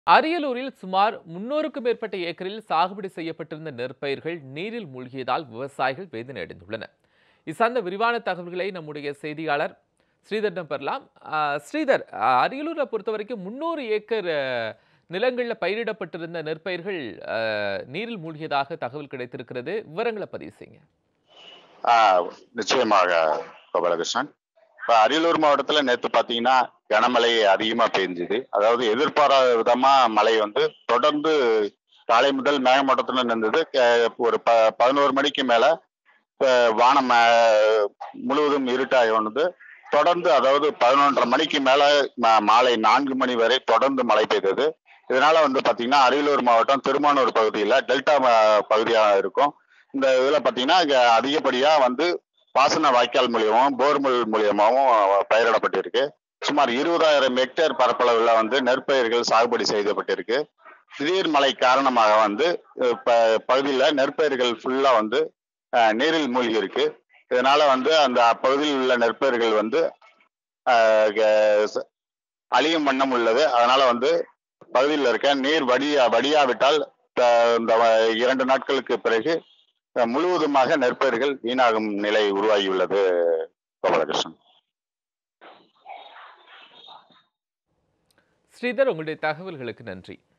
அரியலூரில் சுமார் முன்னூறுக்கும் மேற்பட்ட ஏக்கரில் சாகுபடி செய்யப்பட்டிருந்த நெற்பயிர்கள் நீரில் மூழ்கியதால் விவசாயிகள் வேதனை அடைந்துள்ளனர் இது சார்ந்த விரிவான தகவல்களை நம்முடைய செய்தியாளர் ஸ்ரீதரிடம் பெறலாம் ஆஹ் ஸ்ரீதர் ஆஹ் அரியலூரை பொறுத்த வரைக்கும் முன்னூறு ஏக்கர் ஆஹ், நிலங்கள்ல பயிரிடப்பட்டிருந்த நெற்பயிர்கள் ஆஹ், நீரில் மூழ்கியதாக தகவல் கிடைத்திருக்கிறது விவரங்களை பதிவு செய்யுங்க ஆஹ் நிச்சயமாக கோபாலகிருஷ்ணன் இப்ப அரியலூர் மாவட்டத்துல நேத்து பாத்தீங்கன்னா கனமழை அதிகமா பெஞ்சுது அதாவது எதிர்பாராத விதமா மழை வந்து தொடர்ந்து காலை முதல் மேகமூட்டத்துல நின்றது க- ஒரு ப பதினோரு மணிக்கு மேல அஹ், வானம் அஹ், முழுவதும் இருட்டாகி வந்தது தொடர்ந்து அதாவது பதினொன்றரை மணிக்கு மேல ம- மாலை நான்கு மணி வரை தொடர்ந்து மழை பெய்தது இதனால வந்து பாத்தீங்கன்னா அரியலூர் மாவட்டம் திருமானூர் பகுதியில டெல்டா ம- பகுதியா இருக்கும் இந்த இதுல பாத்தீங்கன்னா இங்க அதிகப்படியா வந்து பாசன வாய்க்கால் மூலியமாவும் போர்மல் மூலியமாவும் பயிரிடப்பட்டிருக்கு சுமார் இருபதாயிரம் ஹெக்டேர் பரப்பளவுல வந்து நெற்பயிர்கள் சாகுபடி செய்யப்பட்டிருக்கு திடீர் மழை காரணமாக வந்து அஹ், ப- பகுதியில நெற்பயிர்கள் ஃபுல்லா வந்து அஹ், நீரில் மூழ்கி இருக்கு இதனால வந்து அந்த பகுதியில் உள்ள நெற்பயிர்கள் வந்து அஹ், க- ச- அழியும் வண்ணம் உள்ளது அதனால வந்து பகுதியில் இருக்க நீர் வடியா வடியாவிட்டால் த- இந்த வ- இரண்டு நாட்களுக்கு பிறகு அஹ், முழுவதுமாக நெற்பயிர்கள் வீணாகும் நிலை உருவாகியுள்ளது கோபாலகிருஷ்ணன் ஸ்ரீதர் உங்களுடைய தகவல்களுக்கு நன்றி